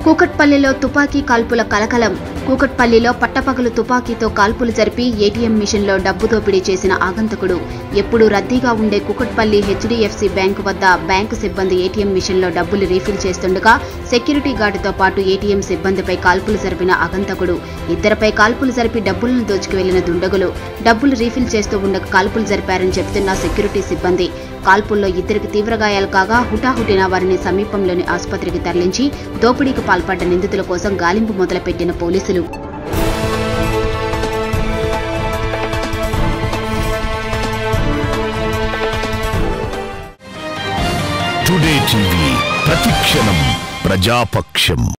కూకట్పల్లిలో తుపాకీ కాల్పుల కలకలం కూకట్పల్లిలో పట్టపగలు తుపాకీతో కాల్పులు జరిపి ఏటీఎం మిషన్లో డబ్బు దోపిడీ చేసిన ఆగంతకుడు ఎప్పుడూ రద్దీగా ఉండే కూకట్పల్లి హెచ్డీఎఫ్సీ బ్యాంకు వద్ద బ్యాంకు సిబ్బంది ఏటీఎం మిషన్లో డబ్బులు రీఫిల్ చేస్తుండగా సెక్యూరిటీ గార్డుతో పాటు ఏటీఎం సిబ్బందిపై కాల్పులు జరిపిన ఆగంతకుడు ఇద్దరిపై కాల్పులు జరిపి డబ్బులను దోచుకు వెళ్లిన దుండగులు డబ్బులు రీఫిల్ చేస్తూ ఉండగా కాల్పులు జరిపారని చెబుతున్న సెక్యూరిటీ సిబ్బంది కాల్పుల్లో ఇద్దరికి తీవ్ర గాయాలు కాగా హుటాహుటిన వారిని సమీపంలోని ఆసుపత్రికి తరలించి దోపిడీకి పాల్పడ్డ నిందితుల కోసం గాలింపు మొదలుపెట్టిన పోలీసులు టుడే టీవీ ప్రతిక్షణం ప్రజాపక్షం